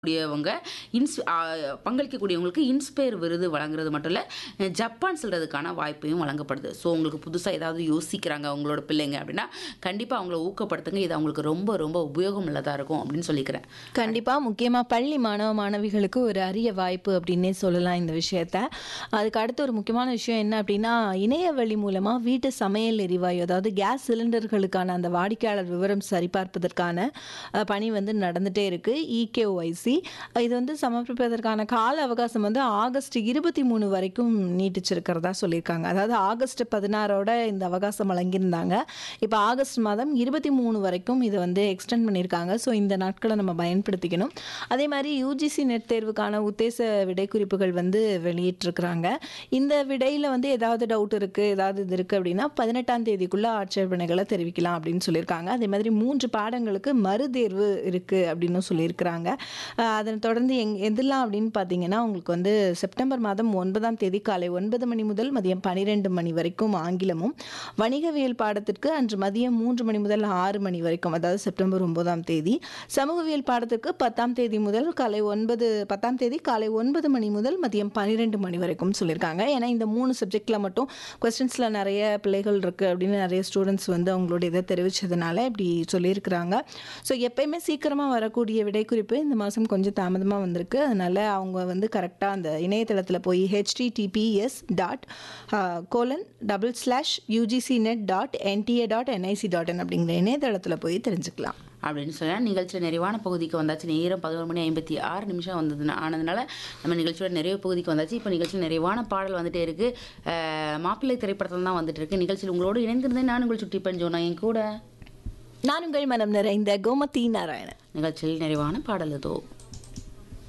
கூடியவங்க இன்ஸ் ஆ, பங்களிக்கக்கூடியவங்களுக்கு இன்ஸ்பயர் விருது வழங்குறது மட்டும் இல்லை ஜப்பான் செல்றதுக்கான வாய்ப்பையும் வழங்கப்படுது ஸோ உங்களுக்கு புதுசாக ஏதாவது யோசிக்கிறாங்க அவங்களோட பிள்ளைங்க அப்படின்னா கண்டிப்பாக அவங்கள ஊக்கப்படுத்துங்க இது அவங்களுக்கு ரொம்ப ரொம்ப உபயோகம் உள்ளதாக இருக்கும் அப்படின்னு சொல்லிக்கிறேன் கண்டிப்பா முக்கியமா பள்ளி மாணவ மாணவிகளுக்கு ஒரு அரிய வாய்ப்பு அப்படின்னே சொல்லலாம் இந்த விஷயத்த அதுக்கு அடுத்து ஒரு முக்கியமான விஷயம் என்ன அப்படின்னா இணைய வழி மூலமா வீட்டு சமையல் எரிவாயு அதாவது கேஸ் சிலிண்டர்களுக்கான அந்த வாடிக்கையாளர் விவரம் சரிபார்ப்பதற்கான அஹ், பணி வந்து நடந்துட்டே இருக்கு இகேஒய்சி இது வந்து சமர்ப்பிப்பதற்கான கால அவகாசம் வந்து ஆகஸ்ட் இருபத்தி மூணு வரைக்கும் நீட்டிச்சிருக்கிறதா சொல்லியிருக்காங்க அதாவது ஆகஸ்ட் பதினாறோட இந்த அவகாசம் வழங்கியிருந்தாங்க இப்போ ஆகஸ்ட் மாதம் இருபத்தி மூணு வரைக்கும் இதை வந்து எக்ஸ்டெண்ட் பண்ணியிருக்காங்க ஸோ இந்த நாட்களை நம்ம பயன்படுத்திக்கணும் அதே மாதிரி யூஜிசி நெட் தேர்வுக்கான உத்தேச விடைக்குறிப்புகள் வந்து வெளியிட்டிருக்கிறாங்க இந்த விடையில் வந்து ஏதாவது டவுட் இருக்குது ஏதாவது இது இருக்குது அப்படின்னா பதினெட்டாம் தேதிக்குள்ளே ஆட்சேபனைகளை தெரிவிக்கலாம் அப்படின்னு சொல்லியிருக்காங்க அதே மாதிரி மூன்று பாடங்களுக்கு மறுதேர்வு இருக்குது அப்படின்னு சொல்லியிருக்கிறாங்க அஹ் அதனை தொடர்ந்து எங் எதெல்லாம் அப்படின்னு பார்த்தீங்கன்னா உங்களுக்கு வந்து செப்டம்பர் மாதம் ஒன்பதாம் தேதி காலை ஒன்பது மணி முதல் மதியம் பன்னிரெண்டு மணி வரைக்கும் ஆங்கிலமும் வணிகவியல் பாடத்திற்கு அன்று மதியம் மூன்று மணி முதல் ஆறு மணி வரைக்கும் அதாவது செப்டம்பர் ஒன்பதாம் தேதி சமூகவியல் பாடத்திற்கு பத்தாம் தேதி முதல் காலை ஒன்பது பத்தாம் தேதி காலை ஒன்பது மணி முதல் மதியம் பன்னிரெண்டு மணி வரைக்கும் சொல்லியிருக்காங்க ஏன்னா இந்த மூணு சப்ஜெக்டில் மட்டும் கொஸ்டின்ஸில் நிறைய பிள்ளைகள் இருக்குது அப்படின்னு நிறைய ஸ்டூடெண்ட்ஸ் வந்து அவங்களோட இதை தெரிவித்ததுனால இப்படி சொல்லியிருக்கிறாங்க ஸோ எப்பயுமே சீக்கிரமாக வரக்கூடிய விடைக்குறிப்பு இந்த மாதம் கொஞ்சம் தாமதமாக வந்திருக்கு அதனால் அவங்க வந்து கரெக்டாக அந்த இணையதளத்தில் போய் HTTPS dot colon double slash UGC net dot NTA dot NIC dot in அப்படிங்கிற இணையதளத்தில் போய் தெரிஞ்சுக்கலாம் அப்படின்னு சொல்ல நிகழ்ச்சியில் நிறைவான பகுதிக்கு வந்தாச்சு நேரம் பதினோரு மணி ஐம்பத்தி ஆறு நிமிஷம் வந்ததுனா ஆனதுனால நம்ம நிகழ்ச்சியோட நிறைய பகுதிக்கு வந்தாச்சு இப்போ நிகழ்ச்சியில் நிறைவான பாடல் வந்துட்டே இருக்கு அஹ், மாப்பிள்ளை திரைப்படத்தில் தான் வந்துட்டு இருக்கு நிகழ்ச்சியில் உங்களோடு இணைந்திருந்தேன் நான் உங்கள் சுட்டி பஞ்சோனா என் கூட நான் உங்கள் மனம் நிறைந்த கோமதி நாராயணன் நிகழ்ச்சியில் நிறைவான பாடல் இதோ